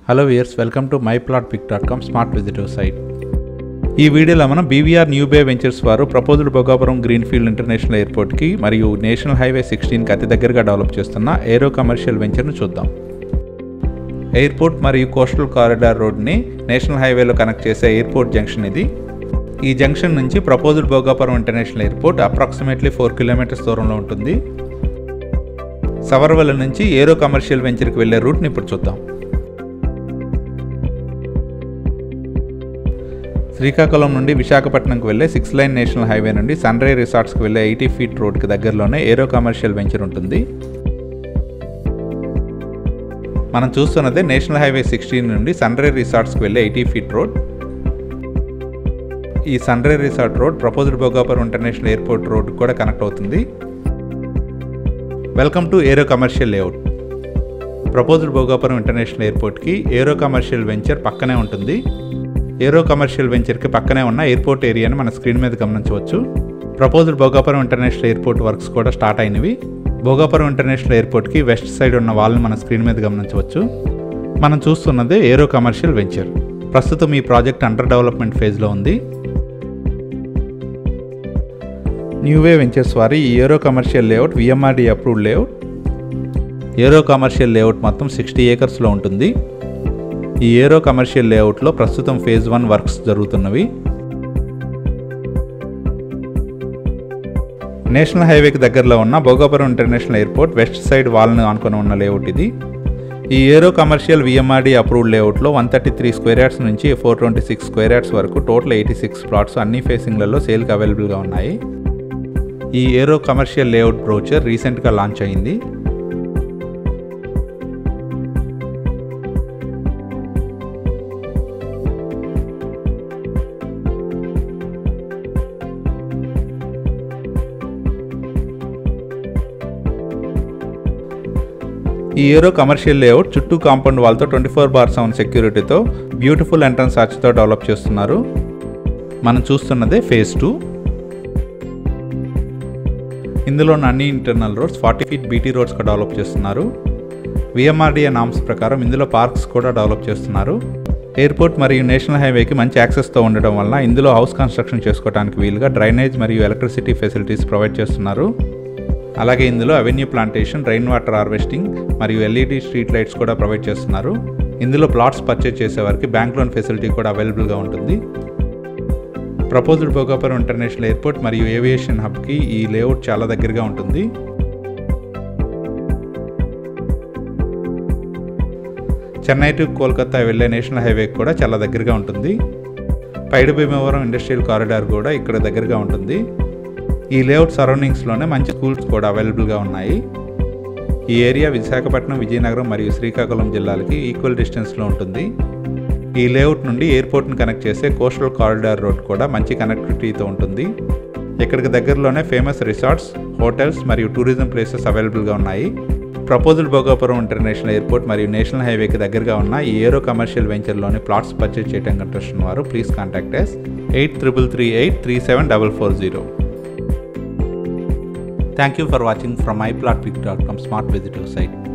hello viewers welcome to my plot pick dot com smart విజిటివ్ site ఈ వీడియోలో మనం బీవీఆర్ న్యూ బే వెంచర్స్ వారు ప్రపోజ్డ్ భోగాపురం గ్రీన్ఫీల్డ్ ఇంటర్నేషనల్ ఎయిర్పోర్ట్కి మరియు నేషనల్ హైవే సిక్స్టీన్కి అతి దగ్గరగా డెవలప్ చేస్తున్న ఏరో కమర్షియల్ వెంచర్ను చూద్దాం ఎయిర్పోర్ట్ మరియు కోస్టల్ కారిడార్ రోడ్ని నేషనల్ హైవేలో కనెక్ట్ చేసే ఎయిర్పోర్ట్ జంక్షన్ ఇది ఈ జంక్షన్ నుంచి proposed Bhogapuram international airport approximately four kilometers దూరంలో ఉంటుంది సవర్వల్ నుంచి ఏరో కమర్షియల్ వెంచర్కి వెళ్ళే రూట్ని ఇప్పుడు చూద్దాం శ్రీకాకుళం నుండి విశాఖపట్నంకి వెళ్ళే సిక్స్ లైన్ నేషనల్ హైవే నుండి సన్ రే రిసార్ట్స్కి వెళ్ళే ఎయిటీ ఫీట్ రోడ్కి దగ్గరలోనే ఏరో కమర్షియల్ వెంచర్ ఉంటుంది మనం చూస్తున్నదే నేషనల్ హైవే సిక్స్టీన్ నుండి సన్ రే రిసార్ట్స్కి వెళ్ళే ఎయిటీ ఫీట్ రోడ్ ఈ sun ray resort road proposed Bhogapuram international airport road కూడా కనెక్ట్ అవుతుంది welcome to aero commercial layout proposed Bhogapuram international ఎయిర్పోర్ట్కి ఏరో కమర్షియల్ వెంచర్ పక్కనే ఉంటుంది ఏరో కమర్షియల్ వెంచర్కి పక్కనే ఉన్న ఎయిర్పోర్ట్ ఏరియాని మన స్క్రీన్ మీద గమనించవచ్చు proposed Bhogapuram international airport works కూడా స్టార్ట్ అయినవి భోగాపురం ఇంటర్నేషనల్ ఎయిర్పోర్ట్కి వెస్ట్ సైడ్ ఉన్న వాళ్ళని మన స్క్రీన్ మీద గమనించవచ్చు మనం చూస్తున్నది ఏరో కమర్షియల్ వెంచర్ ప్రస్తుతం ఈ ప్రాజెక్ట్ అండర్ డెవలప్మెంట్ ఫేజ్లో ఉంది న్యూవే వెంచర్స్ వారి ఈ aero commercial layout VMRD approved layout aero commercial layout మొత్తం సిక్స్టీ ఏకర్స్లో ఉంటుంది ఈ ఏరో కమర్షియల్ లేఅవుట్లో ప్రస్తుతం ఫేజ్ వన్ వర్క్స్ జరుగుతున్నవి నేషనల్ హైవేకి దగ్గరలో ఉన్న Bhogapuram international airport west side వాల్ని ఆనుకొని ఉన్న లేఅవుట్ ఇది ఈ ఏరో కమర్షియల్ విఎంఆర్డి అప్రూవ్డ్ లేఅవుట్లో one thirty three square yards నుంచి four twenty six square yards వరకు టోటల్ ఎయిటీ సిక్స్ ప్లాట్స్ అన్ని ఫేసింగ్లలో సేల్కి అవైలబుల్గా ఉన్నాయి ఈ ఏరో కమర్షియల్ లేఅవుట్ బ్రోచర్ రీసెంట్గా లాంచ్ అయింది ఈ ఏరో కమర్షియల్ లేఅవుట్ చుట్టూ కాంపౌండ్ వాల్తో ట్వంటీ ఫోర్ బార్ సెవెన్ సెక్యూరిటీతో బ్యూటిఫుల్ ఎంట్రన్స్ ఆర్చ్తో డెవలప్ చేస్తున్నారు మనం చూస్తున్నదే ఫేజ్ టూ ఇందులో అన్ని internal roads forty feet BT రోడ్స్గా డెవలప్ చేస్తున్నారు విఎంఆర్డిఏ నామ్స్ ప్రకారం ఇందులో పార్క్స్ కూడా డెవలప్ చేస్తున్నారు ఎయిర్పోర్ట్ మరియు నేషనల్ హైవేకి మంచి యాక్సెస్తో ఉండడం వల్ల ఇందులో హౌస్ కన్స్ట్రక్షన్ చేసుకోవడానికి వీలుగా డ్రైనేజ్ మరియు ఎలక్ట్రిసిటీ ఫెసిలిటీస్ ప్రొవైడ్ చేస్తున్నారు అలాగే ఇందులో avenue plantation rain water harvesting మరియు ఎల్ఈడి స్ట్రీట్ లైట్స్ కూడా ప్రొవైడ్ చేస్తున్నారు ఇందులో ప్లాట్స్ పర్చేజ్ చేసేవారికి బ్యాంక్ లోన్ ఫెసిలిటీ కూడా అవైలబుల్గా ఉంటుంది ప్రపోజ్డ్ భోగాపురం ఇంటర్నేషనల్ ఎయిర్పోర్ట్ మరియు ఏవియేషన్ హబ్కి ఈ లేఅవుట్ చాలా దగ్గరగా ఉంటుంది చెన్నై టు కోల్కతా వెళ్లే నేషనల్ హైవేకి కూడా చాలా దగ్గరగా ఉంటుంది పైడు భీమవరం ఇండస్ట్రియల్ కారిడార్ కూడా ఇక్కడ దగ్గరగా ఉంటుంది ఈ లేఅవుట్ సరౌండింగ్స్లోనే మంచి స్కూల్స్ కూడా అవైలబుల్గా ఉన్నాయి ఈ ఏరియా విశాఖపట్నం విజయనగరం మరియు శ్రీకాకుళం జిల్లాలకి ఈక్వల్ డిస్టెన్స్లో ఉంటుంది ఈ లేఅవుట్ నుండి ఎయిర్పోర్ట్ని కనెక్ట్ చేసే కోస్టల్ కారిడార్ రోడ్ కూడా మంచి కనెక్టివిటీతో ఉంటుంది ఇక్కడికి దగ్గరలోనే ఫేమస్ రిసార్ట్స్ హోటల్స్ మరియు టూరిజం ప్లేసెస్ అవైలబుల్గా ఉన్నాయి ప్రపోజల్ భోగాపురం ఇంటర్నేషనల్ ఎయిర్పోర్ట్ మరియు నేషనల్ హైవేకి దగ్గరగా ఉన్న ఈ ఏరో కమర్షియల్ వెంచర్లోని ప్లాట్స్ పర్చేజ్ చేయడానికి ఇంట్రెస్ట్ ఉన్నవారు please contact us eight triple three eight three seven double four zero thank you for watching from I plot pick dot com smart విజిటివ్ సైట్